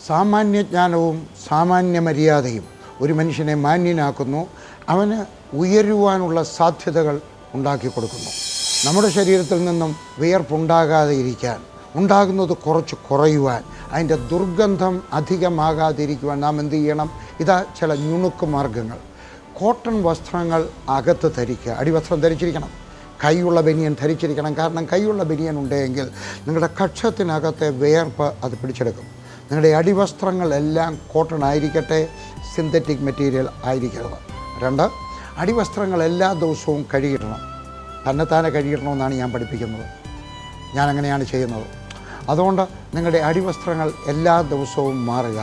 സാമാന്യജ്ഞാനവും സാമാന്യ മര്യാദയും ഒരു മനുഷ്യനെ മാന്യനാക്കുന്നു അവന് ഉയരുവാനുള്ള സാധ്യതകൾ ഉണ്ടാക്കി കൊടുക്കുന്നു നമ്മുടെ ശരീരത്തിൽ നിന്നും വിയർപ്പുണ്ടാകാതെ ഇരിക്കാൻ ഉണ്ടാകുന്നത് കുറച്ച് കുറയുവാൻ അതിൻ്റെ ദുർഗന്ധം അധികമാകാതിരിക്കുവാൻ നാം എന്ത് ചെയ്യണം ഇതാ ചില ഞുണുക്ക് മാർഗങ്ങൾ കോട്ടൺ വസ്ത്രങ്ങൾ അകത്ത് ധരിക്കുക അടിവസ്ത്രം ധരിച്ചിരിക്കണം കൈയുള്ള ബനിയൻ ധരിച്ചിരിക്കണം കാരണം കൈയുള്ള ബനിയൻ ഉണ്ടെങ്കിൽ നിങ്ങളുടെ കക്ഷത്തിനകത്തെ വേർപ്പ് അത് പിടിച്ചെടുക്കും നിങ്ങളുടെ അടിവസ്ത്രങ്ങളെല്ലാം കോട്ടൺ ആയിരിക്കട്ടെ സിന്തറ്റിക് മെറ്റീരിയൽ ആയിരിക്കരുത് രണ്ട് അടിവസ്ത്രങ്ങൾ എല്ലാ ദിവസവും കഴുകിയിടണം തന്നെത്താനെ കഴുകിയിടണമെന്നാണ് ഞാൻ പഠിപ്പിക്കുന്നത് ഞാൻ അങ്ങനെയാണ് ചെയ്യുന്നത് അതുകൊണ്ട് നിങ്ങളുടെ അടിവസ്ത്രങ്ങൾ എല്ലാ ദിവസവും മാറുക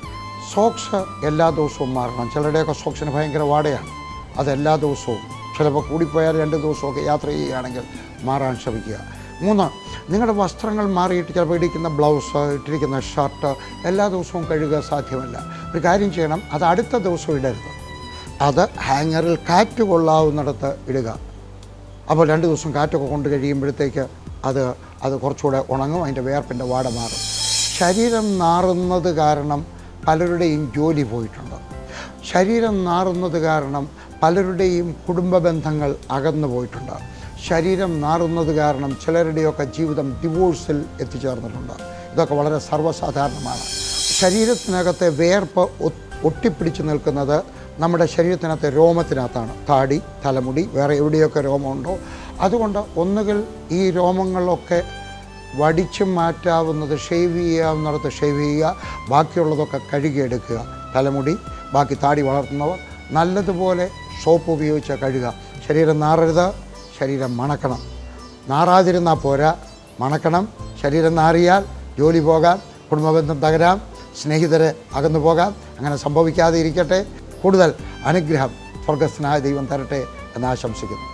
സോക്സ് എല്ലാ ദിവസവും മാറണം ചിലരുടെയൊക്കെ സോക്സിന് ഭയങ്കര വാടയാണ് അത് എല്ലാ ദിവസവും ചിലപ്പോൾ കൂടിപ്പോയാൽ രണ്ട് ദിവസമൊക്കെ യാത്ര ചെയ്യുകയാണെങ്കിൽ മാറാൻ ശ്രമിക്കുക മൂന്ന് നിങ്ങളുടെ വസ്ത്രങ്ങൾ മാറിയിട്ട് ചിലപ്പോൾ ഇടിക്കുന്ന ബ്ലൗസ് ഇട്ടിരിക്കുന്ന ഷർട്ട് എല്ലാ ദിവസവും കഴുകുക സാധ്യമല്ല ഒരു കാര്യം ചെയ്യണം അത് അടുത്ത ദിവസം ഇടരുത് അത് ഹാങ്ങറിൽ കാറ്റ് കൊള്ളാവുന്നിടത്ത് ഇടുക അപ്പോൾ രണ്ട് ദിവസം കാറ്റൊക്കെ കൊണ്ട് കഴിയുമ്പോഴത്തേക്ക് അത് അത് കുറച്ചുകൂടെ ഉണങ്ങും അതിൻ്റെ വേർപ്പിൻ്റെ വാട മാറും ശരീരം നാറുന്നത് കാരണം പലരുടെയും ജോലി പോയിട്ടുണ്ട് ശരീരം നാറുന്നത് കാരണം പലരുടെയും കുടുംബ ബന്ധങ്ങൾ അകന്നു പോയിട്ടുണ്ട് ശരീരം നാറുന്നത് കാരണം ചിലരുടെയൊക്കെ ജീവിതം ഡിവോഴ്സിൽ എത്തിച്ചേർന്നിട്ടുണ്ട് ഇതൊക്കെ വളരെ സർവ്വസാധാരണമാണ് ശരീരത്തിനകത്തെ വേർപ്പ് ഒ- ഒട്ടിപ്പിടിച്ച് നിൽക്കുന്നത് നമ്മുടെ ശരീരത്തിനകത്തെ രോമത്തിനകത്താണ് താടി തലമുടി വേറെ എവിടെയൊക്കെ രോമമുണ്ടോ അതുകൊണ്ട് ഒന്നുകിൽ ഈ രോമങ്ങളൊക്കെ വടിച്ചു മാറ്റാവുന്നത് ഷേവ് ചെയ്യാവുന്നിടത്ത് ഷേവ് ചെയ്യുക ബാക്കിയുള്ളതൊക്കെ കഴുകിയെടുക്കുക തലമുടി ബാക്കി താടി വളർത്തുന്നവർ നല്ലതുപോലെ സോപ്പ് ഉപയോഗിച്ച് കഴുകുക ശരീരം നാറരുത് ശരീരം മണക്കണം നാറാതിരുന്നാൽ പോരാ മണക്കണം ശരീരം നാറിയാൽ ജോലി പോകാം കുടുംബബന്ധം തകരാം സ്നേഹിതരെ അകന്നു പോകാം അങ്ങനെ സംഭവിക്കാതെ ഇരിക്കട്ടെ കൂടുതൽ അനുഗ്രഹം സ്വർഗസ്നായ ദൈവം തരട്ടെ എന്ന് ആശംസിക്കുന്നു